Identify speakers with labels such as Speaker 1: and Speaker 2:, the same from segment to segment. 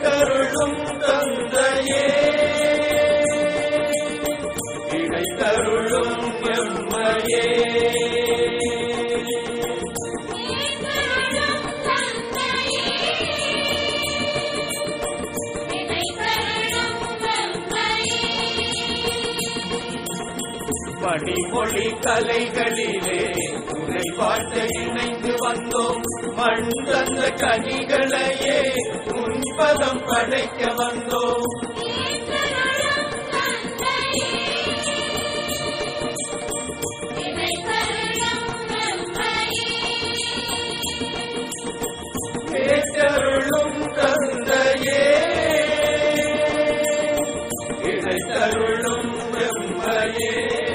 Speaker 1: கேட்டருளும் தந்தையே இடைத்தருளும் எம்மையே மணிமொழி கலைகளிலே உரை பார்த்து இணைந்து வந்தோம் மண் தந்த கனிகளையே முன்பதம் படைக்க வந்தோம் கேட்டருளும் தந்தையே இடைத்தருளும் வெம்மையே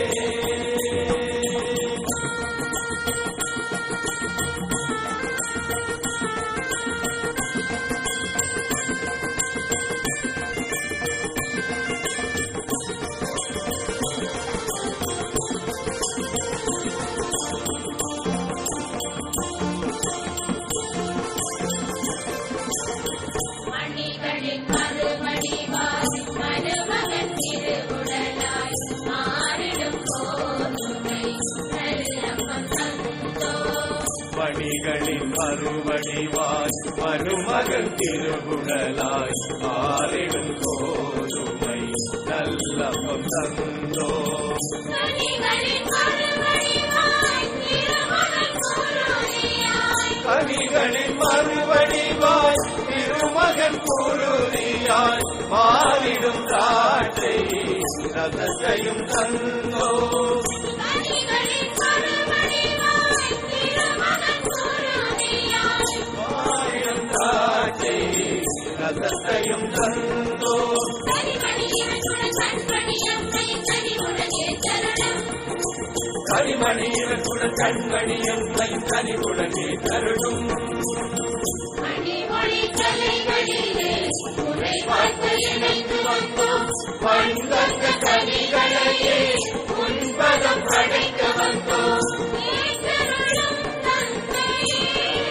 Speaker 2: மணிகளின் மறுமணிவாய் மருமகன் திருவுடலாய் மாறிடும் கோதுமை நல்லப்பம் தந்தோ
Speaker 1: மணிகளின் மறுவடிவாய் மருமகள் திருகுடலாய் ஆறிடும் கோதுமை நல்லப்பம் தந்தோ
Speaker 2: மணிகளின் மறுமணிவாய் திருமகன் குருதியாய்
Speaker 1: கனிகளின் மறுவடிவாய் திருமகன் குருதியாய் மாறிடும் திராட்சை ரசத்தையும் தந்தோ
Speaker 2: மணிகளின் மறுமணிவாய் திருமகன் குருதியாய்
Speaker 1: மாறிடும் திராட்சை ரசத்தையும் தந்தோ
Speaker 2: கனிமணியினுடன் கண்மணியம்மை கனிவுடன் ஏற்றருளும்
Speaker 1: கனிமணியுடன் கண்மணியம் கனிவுடனே தருணும்
Speaker 2: மணிமொழி கலைகளிலே உரை பார்த்து இணைந்து வந்தோம்
Speaker 1: பண்பந்த கனிகளையே உன்பதம் படைக்க வந்தோம்
Speaker 2: ஏற்றருளும் தந்தையே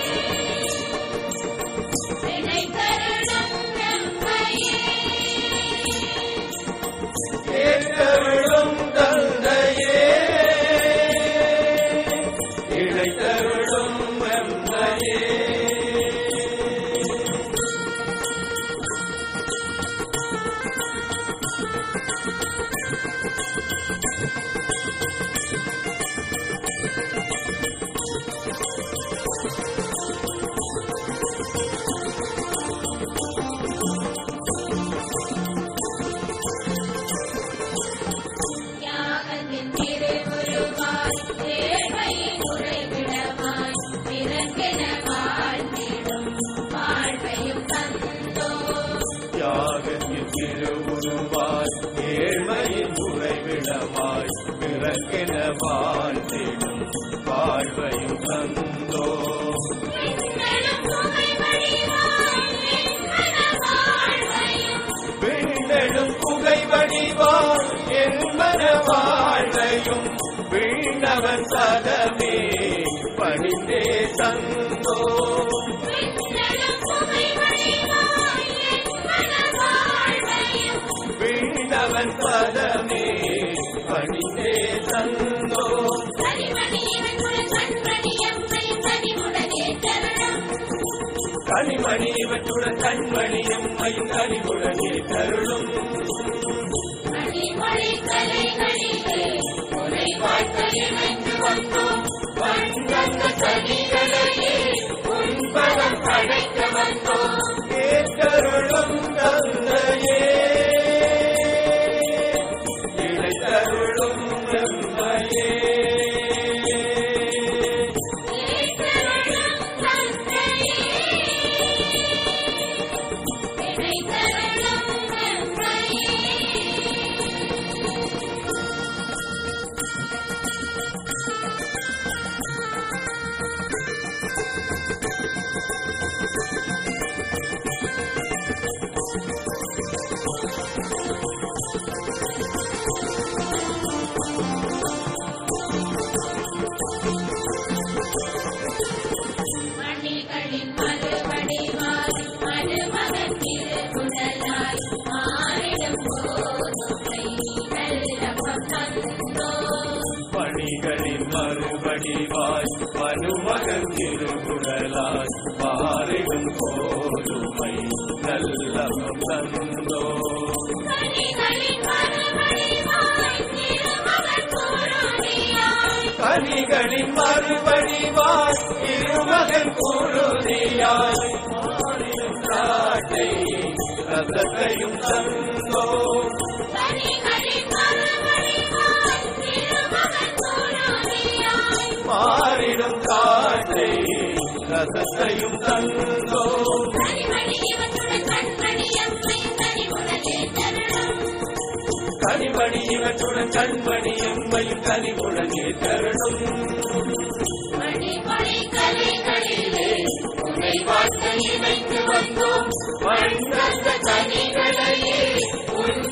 Speaker 2: இணைத்தருளும் எம்மையே
Speaker 1: கேட்டருளும் தந்தையே இழைத்தருளும் வெம்மையே
Speaker 2: யாகத்தின் திருவுருவாய் தேவையின் உறைவிடமாய் பிறக்கென வாழ்ந்திடும் வாழ்வையும் தந்தோம்
Speaker 1: தியாகத்தின் திருவுருவாய் ஏழ்மையின் உறைவிடமாய் பிறக்கென வாழ்ந்திடும் வாழ்வையும் தந்தோ
Speaker 2: எங்களும் புகை வழிவாய் என்மன வாழ்வையும்
Speaker 1: வீணெடும் புகை வடிவாய் என் மன வாழ்வையும் வீணவன் சதமே பணிந்தே தந்தோ
Speaker 2: எங்களும் புகை வழிவாய் என்மன வாழ்வையும்
Speaker 1: வீணவன் பதமே பணிந்தே தந்தோ
Speaker 2: கனிமணியினுடன் கண்மணியம்மை கனிவுடன் ஏற்றருளும்
Speaker 1: கனிமணி இவற்றுடன் கண்மணியும் கனிவுடனே தருளும்
Speaker 2: மணிமொழி கலைகளிலே உரை பார்த்து இணைந்து வந்தோம்
Speaker 1: வந்தந்த கனிகளையே உன்பதம் படைக்க வந்தோம் கேட்டருளும் தந்தையே இடைத்தருளும் வெம்மையே
Speaker 2: ஏற்றருளும் தந்தையே இணைத்தருளும் எம்மையே
Speaker 1: கனிகளின் மறுபடிவாய் இருமகன் குருதியாய் மாறிடும் நாட்டை ரசத்தையும் தந்தோ
Speaker 2: கனிகளின் மறுவடிவாய் திருமகன் குருதியாய்
Speaker 1: மாறிடும் காற்றை ரசத்தையும் தந்தோ
Speaker 2: கனிமணி இவற்றுடன் கண்மணி அம்மை கனிவுடனே தருணம்
Speaker 1: கனிமணி இவற்றுடன் கண்மணி எம்மையும் கனிவுடனே தருணம்
Speaker 2: மணிமொழி கலைகளிலே உன்னை வாழ்த்து இணைத்து வந்தோம்
Speaker 1: மண்ணந்த கனிகளையே உன்